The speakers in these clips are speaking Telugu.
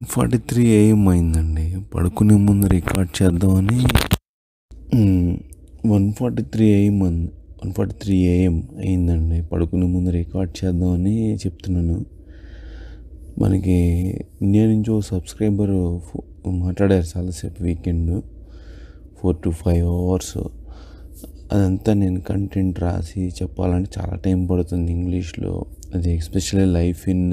ఫార్టీ త్రీ ఏఎం అయిందండి పడుకునే ముందు రికార్డ్ చేద్దామని one forty three AM one forty three AM అయిందండి పడుకునే ముందు రికార్డ్ చేద్దామని చెప్తున్నాను మనకి ఇండియా నుంచి ఓ సబ్స్క్రైబర్ మాట్లాడారు చాలాసేపు weekend four to five hours అదంతా నేను కంటెంట్ రాసి చెప్పాలంటే చాలా టైం పడుతుంది ఇంగ్లీష్లో అది especially life in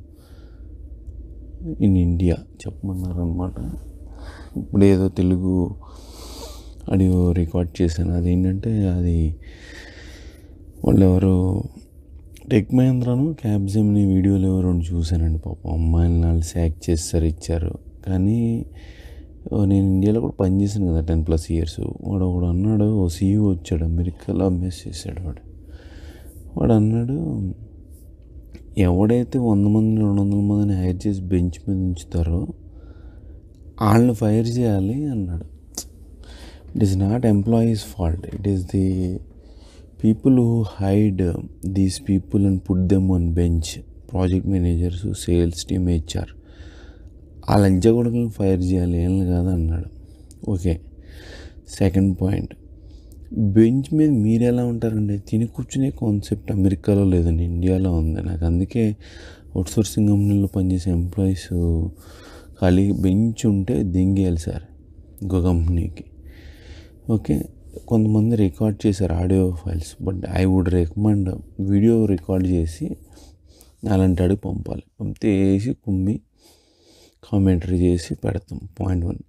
in India చెప్పమన్నారు అనమాట ఇప్పుడు ఏదో తెలుగు ఆడియో రికార్డ్ చేశాను అదేంటంటే అది వాళ్ళు ఎవరు టెక్ మహేంద్రను క్యాబ్జిమ్ని వీడియోలు ఎవరు చూశానండి పాపం అమ్మాయిని వాళ్ళు శాక్ చేస్తారు ఇచ్చారు కానీ నేను ఇండియాలో కూడా పనిచేశాను కదా టెన్ ప్లస్ ఇయర్స్ వాడు ఒకడు అన్నాడు ఓ సీఈఓ వచ్చాడు అమెరికాలో అమ్మేసి చేశాడు వాడు వాడు అన్నాడు ఎవడైతే వంద మంది రెండు వందల మందిని హైర్ చేసి బెంచ్ మీద ఉంచుతారో వాళ్ళని ఫైర్ చేయాలి అన్నాడు it is not employees fault it is the people who hide these people and put them on bench project managers sales team HR ఆ లంచగొడుకులను ఫైర్ చేయాలి ఏం కాదు అన్నాడు ఓకే సెకండ్ పాయింట్ బెంచ్ మీద మీరు ఎలా ఉంటారండి తిని కూర్చునే కాన్సెప్ట్ అమెరికాలో లేదండి ఇండియాలో ఉంది నాకు అందుకే అవుట్సోర్సింగ్ కంపెనీలో పనిచేసే ఎంప్లాయీస్ ఖాళీ బెంచ్ ఉంటే దింగేయాలి సార్ ఇంకో కంపెనీకి ఓకే కొంతమంది రికార్డ్ చేశారు audio files but I would recommend video record చేసి అలాంటి అడిగి పంపాలి పంపితే వేసి కుమ్మి కామెంటరీ చేసి పెడతాం పాయింట్ వన్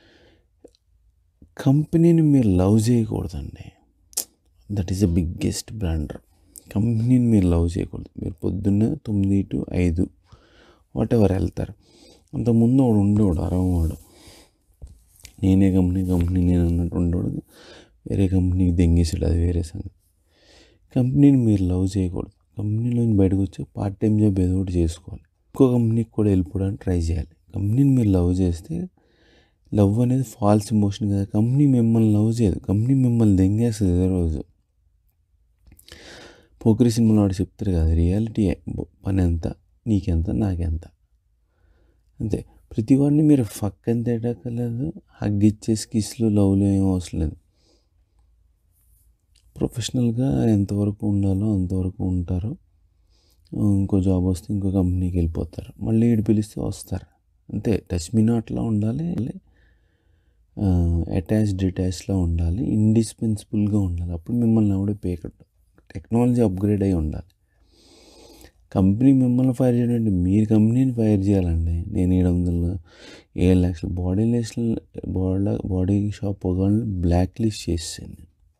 కంపెనీని మీరు లవ్ చేయకూడదండి that is the biggest blunder కంపెనీని మీరు లవ్ చేయకూడదు మీరు పొద్దున్న తొమ్మిది టు ఐదు వాట్ ఎవర్ వెళ్తారు అంతకుముందు వాడు ఉండేవాడు అరవవాడు నేనే కంపెనీ కంపెనీ నేను అన్నట్టు ఉండేవాడు వేరే కంపెనీకి దెంగేసాడు అది వేరే సంగతి కంపెనీని మీరు లవ్ చేయకూడదు కంపెనీలో బయటకు వచ్చి పార్ట్ టైం జాబ్ ఏదో ఒకటి చేసుకోవాలి ఇంకో కంపెనీకి కూడా వెళ్ళిపోవడానికి ట్రై చేయాలి కంపెనీని మీరు లవ్ చేస్తే లవ్ అనేది ఫాల్స్ ఇమోషన్ కదా కంపెనీ మిమ్మల్ని లవ్ చేయదు కంపెనీ మిమ్మల్ని దెంగేస్తుంది ఏదో రోజు పోకరి సినిమాలో వాడు చెప్తారు కదా రియాలిటీ పని ఎంత నీకెంత నాకెంత అంతే ప్రతి వాడిని మీరు ఫక్ ఎంత ఎడకలేదు హగ్ ఇచ్చేసి కిస్లు లవ్లు ఏం అవసరం లేదు ప్రొఫెషనల్గా ఎంతవరకు ఉండాలో అంతవరకు ఉంటారు ఇంకో జాబ్ వస్తే ఇంకో కంపెనీకి వెళ్ళిపోతారు మళ్ళీ ఇటు పిలిస్తే వస్తారు అంతే టచ్ మీ నాట్లా ఉండాలి అటాచ్ డిటాచ్లో ఉండాలి ఇండిస్పెన్సిబుల్గా ఉండాలి అప్పుడు మిమ్మల్ని ఎవడో పేకట్టు టెక్నాలజీ అప్గ్రేడ్ అయి ఉండాలి కంపెనీ మిమ్మల్ని ఫైర్ చేయండి మీరు కంపెనీని ఫైర్ చేయాలండి నేను ఏడు వందల ఏడు లక్షలు body list body body shop ఒకళ్ళని బ్లాక్ లిస్ట్ చేసాను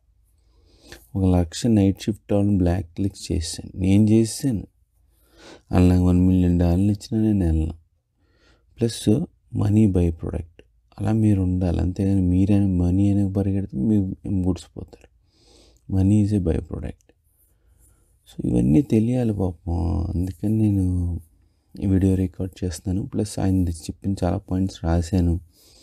ఒక లక్ష నైట్ షిఫ్ట్ వాళ్ళని బ్లాక్ లిస్ట్ చేశాను నేను చేశాను అలా వన్ మిలియన్ డాలర్లు ఇచ్చినా నేను వెళ్ళను ప్లస్ మనీ బై ప్రొడక్ట్ అలా మీరు ఉండాలి అంతేగాని మీరే మనీ అనేది పరిగెడితే మీరు గుడిసిపోతారు money is a byproduct so ఇవన్నీ తెలియాలి పాపం అందుకని నేను ఈ వీడియో రికార్డ్ చేస్తాను ప్లస్ ఆయన చెప్పిన చాలా పాయింట్స్ రాశాను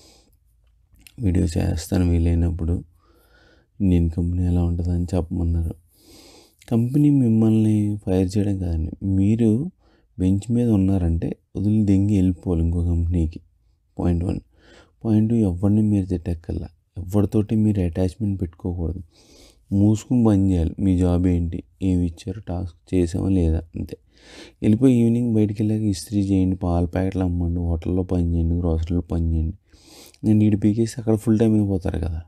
వీడియో చేస్తాను వీలైనప్పుడు ఇండియన్ కంపెనీ ఎలా ఉంటుందని చెప్పమన్నారు కంపెనీ మిమ్మల్ని ఫైర్ చేయడం కాదండి మీరు బెంచ్ మీద ఉన్నారంటే వదిలి దెంగి వెళ్ళిపోవాలి ఇంకో కంపెనీకి పాయింట్ వన్ పాయింట్ టూ ఎవరిని మీరు తిట్టక్కల్లా ఎవరితోటి మీరు అటాచ్మెంట్ పెట్టుకోకూడదు మూసుకుని పని చేయాలి మీ జాబ్ ఏంటి ఏమి ఇచ్చారు టాస్క్ చేసామా లేదా అంతే వెళ్ళిపోయి ఈవినింగ్ బయటికి వెళ్ళాక ఇస్త్రీ చేయండి పాల ప్యాకెట్లు అమ్మండి హోటల్లో పని చేయండి గ్రాసరీలో పని చేయండి నేను ఈడు పీకేసి అక్కడ ఫుల్ టైం అయిపోతారు కదా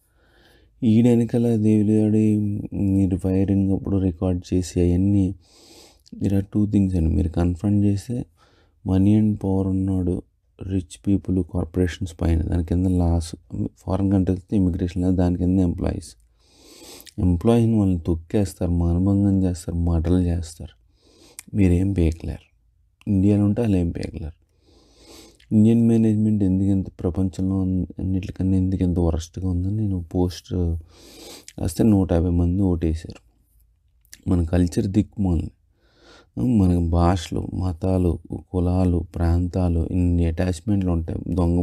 ఈడ వెనకాల దేవుడి మీరు ఫైరింగ్ అప్పుడు రికార్డ్ చేసి అవన్నీ మీరు ఆర్ టూ థింగ్స్ అండి మీరు కన్ఫర్మ్ చేస్తే మనీ అండ్ పవర్ ఉన్నాడు రిచ్ పీపుల్ కార్పొరేషన్స్ పైన దాని కింద లాస్ ఫారెన్ కంట్రీస్ ఇమిగ్రేషన్ దాని కింద ఎంప్లాయీస్ ఎంప్లాయీని వాళ్ళని తొక్కేస్తారు మానభంగం చేస్తారు మటలు చేస్తారు మీరేం పేకలేరు ఇండియాలో ఉంటే వాళ్ళు ఏం పేకలేరు ఇండియన్ మేనేజ్మెంట్ ఎందుకు ఇంత ప్రపంచంలో అన్నిటికన్నా ఎందుకు ఇంత వరస్ట్గా ఉందని నేను పోస్ట్ రాస్తే నూట యాభై మంది ఓటేశారు మన కల్చర్ దిక్కుమాలి మన భాషలు మతాలు కులాలు ప్రాంతాలు ఇన్ని అటాచ్మెంట్లు ఉంటాయి దొంగ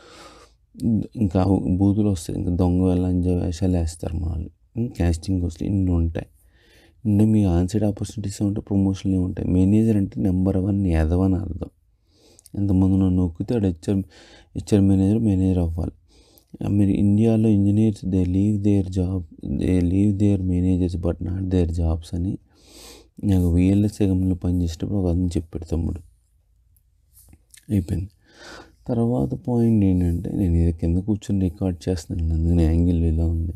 ఇంకా బూతులు వస్తాయి ఇంకా దొంగ వెళ్ళంజ వేషాలు వేస్తారు మనల్ని క్యాస్టింగ్ వస్తాయి ఇన్ని ఉంటాయి ఇంకా మీ ఆన్సైడ్ ఆపర్చునిటీస్ ఉంటాయి ప్రమోషన్లు ఉంటాయి మేనేజర్ అంటే నెంబర్ వన్ ఎదవని అర్థం ఎంతమంది నన్ను నొక్కితే ఆడు హెచ్ఆర్ హెచ్ఆర్ మేనేజర్ మేనేజర్ అవ్వాలి మీరు ఇండియాలో engineers they leave their job they leave their managers but not their jobs అని నాకు విఎల్ఎస్ఏ కంపెనీలో పనిచేసేటప్పుడు ఒక అతను చెప్పాడు తమ్ముడు అయిపోయింది తర్వాత పాయింట్ ఏంటంటే నేను ఇది కింద కూర్చొని రికార్డ్ చేస్తున్నాను అందుకని యాంగిల్ ఇలా ఉంది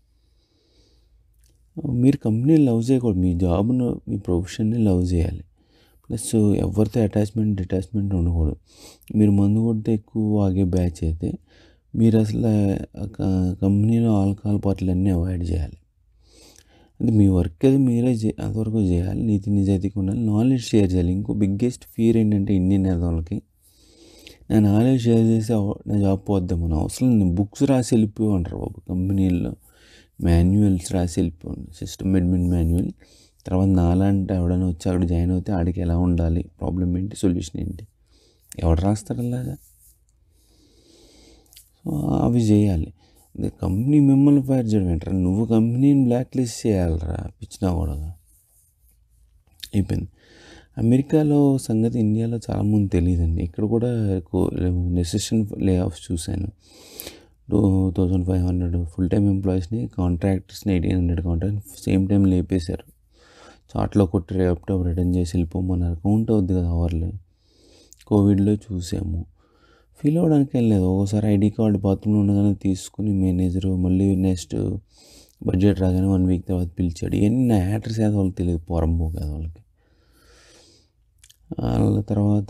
మీరు కంపెనీని లవ్ చేయకూడదు మీ జాబ్ను మీ ప్రొఫెషన్ని లవ్ చేయాలి ప్లస్ ఎవరితో అటాచ్మెంట్ డిటాచ్మెంట్ ఉండకూడదు మీరు మందు కొడితే ఎక్కువ ఆగే బ్యాచ్ అయితే మీరు అసలు కంపెనీలో ఆల్కహాల్ పార్టీలు అన్నీ అవాయిడ్ చేయాలి అంటే మీ వర్క్ అది మీరే చే అంతవరకు చేయాలి నీతి నిజాయితీగా ఉండాలి నాలెడ్జ్ షేర్ చేయాలి ఇంకో బిగ్గెస్ట్ ఫీర్ ఏంటంటే ఇండియన్ వాళ్ళకి నేను నాలెడ్జ్ షేర్ చేసి అవ- నా జాబ్ పోద్దాం మన అవసరం నేను బుక్స్ రాసి వెళ్ళిపోయి ఉంటారు బాబు కంపెనీల్లో మాన్యువల్స్ రాసి వెళ్ళిపోండి సిస్టమ్ అడ్మిన్ మాన్యువల్ తర్వాత నాలాంటి ఎవడైనా వచ్చి అక్కడ జాయిన్ అవుతే ఆడికి ఎలా ఉండాలి ప్రాబ్లం ఏంటి సొల్యూషన్ ఏంటి ఎవడు రాస్తారు అలాగా సో అవి చేయాలి ఇది కంపెనీ మిమ్మల్ని ఫైర్ చేయడం ఏంటరా నువ్వు కంపెనీని బ్లాక్ లిస్ట్ చేయాలరా పిచ్చినా కూడా అయిపోయింది అమెరికాలో సంగతి ఇండియాలో చాలామంది తెలియదండి ఇక్కడ కూడా నెసెషన్ లే ఆఫ్స్ చూశాను two thousand five hundred full time ఎంప్లాయీస్ని కాంట్రాక్టర్స్ని eighteen hundred contract same time లేపేశారు చాట్లో కొట్టి ల్యాప్టాప్ రిటర్న్ చేసి వెళ్ళిపోమన్నారు కౌంట్ అవుద్ది కదా అవర్లే కోవిడ్లో చూసాము ఫీల్ అవ్వడానికి ఏం లేదు ఒకసారి ఐడి కార్డు బాత్రూంలో ఉండగానే తీసుకుని మేనేజరు మళ్ళీ నెక్స్ట్ బడ్జెట్ రాగానే వన్ వీక్ తర్వాత పిలిచాడు ఇవన్నీ నా యాటర్స్ ఏదో వాళ్ళకి తెలియదు పొరంబో కదా వాళ్ళకి వాళ్ళ తర్వాత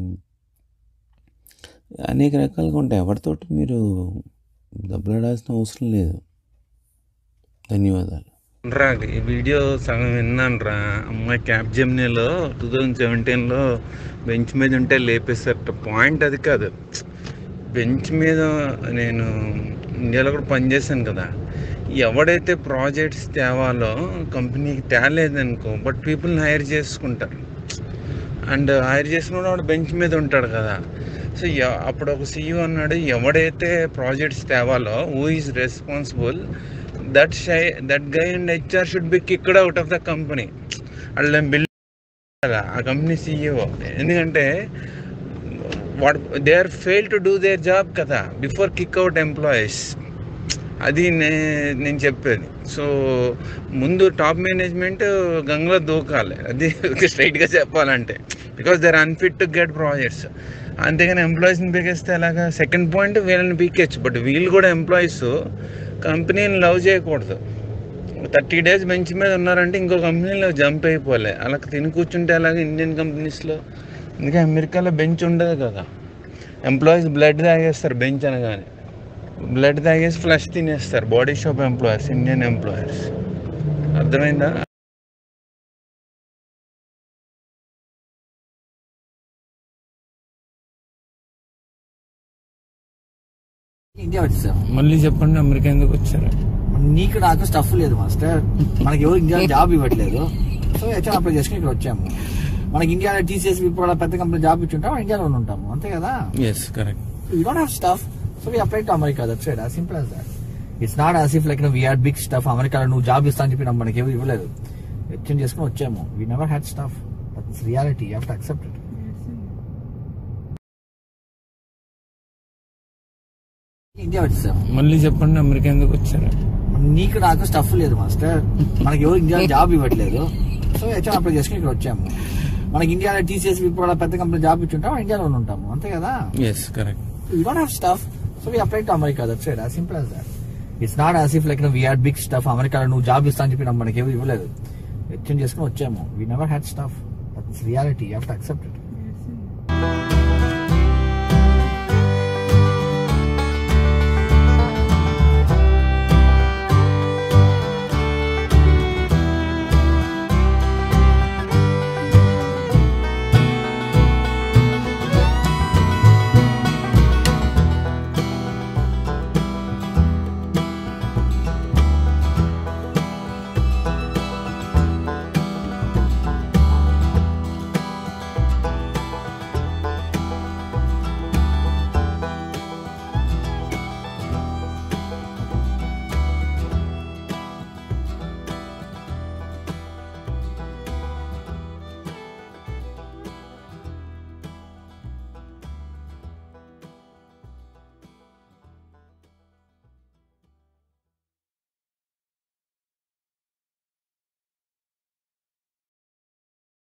అనేక రకాలుగా ఉంటాయి ఎవరితోటి మీరు దెబ్బలాడాల్సిన అవసరం లేదు ధన్యవాదాలు రా ఈ వీడియో సగం విన్నాను రా అమ్మాయి క్యాబ్ జెమ్నీలో టూ థౌజండ్ సెవెంటీన్లో బెంచ్ మీద ఉంటే లేపేశారట పాయింట్ అది కాదు బెంచ్ మీద నేను ఇండియాలో కూడా పనిచేశాను కదా ఎవడైతే ప్రాజెక్ట్స్ తేవాలో కంపెనీకి తేలేదనుకో బట్ పీపుల్ని హైర్ చేసుకుంటారు అండ్ హైర్ చేసుకున్న వాడు బెంచ్ మీద ఉంటాడు కదా సో ఎ- అప్పుడు ఒక సీఈఓ అన్నాడు ఎవడైతే ప్రాజెక్ట్స్ తేవాలో who is responsible that shy that guy and HR should be kicked out of the company వాళ్ళ బిల్ ఆ కంపెనీ సీఈఓ ఎందుకంటే what they are fail to do their job కదా బిఫోర్ కిక్ అవుట్ ఎంప్లాయీస్ అది నే నేను చెప్పేది సో ముందు టాప్ మేనేజ్మెంట్ గంగలో దూకాలి అది స్ట్రైట్గా చెప్పాలంటే because they are unfit to get projects అంతేగాని ఎంప్లాయీస్ని పీకేస్తే ఎలాగా సెకండ్ పాయింట్ వీళ్ళని పీకేచ్చు బట్ వీళ్ళు కూడా ఎంప్లాయీస్ కంపెనీని లవ్ చేయకూడదు థర్టీ డేస్ బెంచ్ మీద ఉన్నారంటే ఇంకో కంపెనీలో జంప్ అయిపోలే అలా తిని కూర్చుంటే అలాగే ఇండియన్ కంపెనీస్లో అందుకే అమెరికాలో బెంచ్ ఉండదు కదా ఎంప్లాయీస్ బ్లడ్ తాగేస్తారు బెంచ్ అనగానే బ్లడ్ తాగేసి ఫ్లష్ తినేస్తారు body shop employers Indian employers అర్థమైందా ఇండియా వచ్చేసాం మళ్ళీ చెప్పండి అమెరికా ఎందుకు వచ్చారు నీకు నాకు స్టఫ్ లేదు మాస్టర్ మనకి ఎవరు ఇండియాలో జాబ్ ఇవ్వట్లేదు సో హెచ్ఆర్ అప్లై చేసుకుని ఇక్కడ వచ్చాము మనకి ఇండియాలో టీసీఎస్ కూడా పెద్ద కంపెనీ జాబ్ ఇచ్చి ఉంటాం ఇండియాలో ఉండి ఉంటాము అంతే కదా yes correct you don't have stuff so we apply to America that's it simple as that it's not as if like we had big stuff అమెరికాలో నువ్వు జాబ్ ఇస్తా అని చెప్పి నాకు మనకి ఎవరు ఇవ్వలేదు ఎక్స్చేంజ్ చేసుకుని వచ్చాము we never had stuff that's reality you have to accept it India వచ్చేసాము మళ్ళీ చెప్పండి అమెరికా ఎందుకు వచ్చారు నీకు నాకు స్టఫ్ లేదు మాస్టర్ మనకి ఎవరు ఇండియాలో జాబ్ ఇవ్వట్లేదు సో హెచ్ఆర్ అప్లై చేసుకుని ఇక్కడ వచ్చాము మనకి ఇండియాలో టీసీఎస్ కూడా పెద్ద కంపెనీ జాబ్ ఇచ్చి ఉంటాం ఇండియాలో ఉండి ఉంటాము అంతే కదా yes correct you don't have stuff so we apply to America that's it simple as that it's not as if like we had big stuff అమెరికాలో నువ్వు జాబ్ ఇస్తా అని చెప్పి నాకు మనకి ఎవరు ఇవ్వలేదు ఎక్స్చేంజ్ చేసుకుని వచ్చాము we never had stuff that's reality you have to accept it